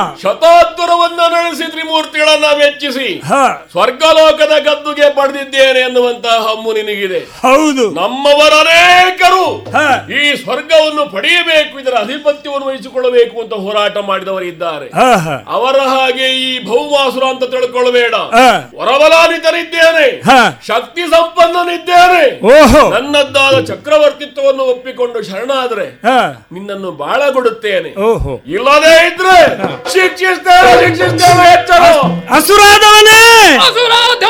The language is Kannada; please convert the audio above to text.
ಶತಾದ್ದುರವನ್ನ ನಡೆಸಿ ತ್ರಿಮೂರ್ತಿಗಳನ್ನ ಮೆಚ್ಚಿಸಿ ಹ ಸ್ವರ್ಗಲೋಕದ ಗದ್ದುಗೆ ಪಡೆದಿದ್ದೇನೆ ಎನ್ನುವಂತಹ ಹಮ್ಮು ನಿನಗಿದೆ ಹೌದು ನಮ್ಮವರ ಅನೇಕರು ಹ ಈ ಸ್ವರ್ಗವನ್ನು ಪಡೆಯಬೇಕು ಇದರ ಅಧಿಪತ್ಯವನ್ನು ವಹಿಸಿಕೊಳ್ಳಬೇಕು ಅಂತ ಹೋರಾಟ ಮಾಡಿದವರಿದ್ದಾರೆ ಹ ಹ ಅವರ ಹಾಗೆ ಈ ಭೌಮಾಸುರ ಅಂತ ತಿಳ್ಕೊಳ್ಬೇಡ ಹ. ವರಬಲಾನಿತನಿದ್ದೇನೆ ಹ ಶಕ್ತಿ ಸಂಪನ್ನನಿದ್ದೇನೆ ಓಹೋ ನನ್ನದ್ದಾದ ಚಕ್ರವರ್ತಿತ್ವವನ್ನು ಒಪ್ಪಿಕೊಂಡು ಶರಣಾದ್ರೆ ಹ ನಿನ್ನನ್ನು ಬಾಳಗೊಡುತ್ತೇನೆ ಓಹೋ ಇಲ್ಲದೇ ಇದ್ರೆ ಶಿಕ್ಷಿಸ್ತೇನೆ ಶಿಕ್ಷಿಸ್ತೇನೆ ಎಚ್ಚರ ಅಸುರಾದವನೇ ಅಸುರಾಧ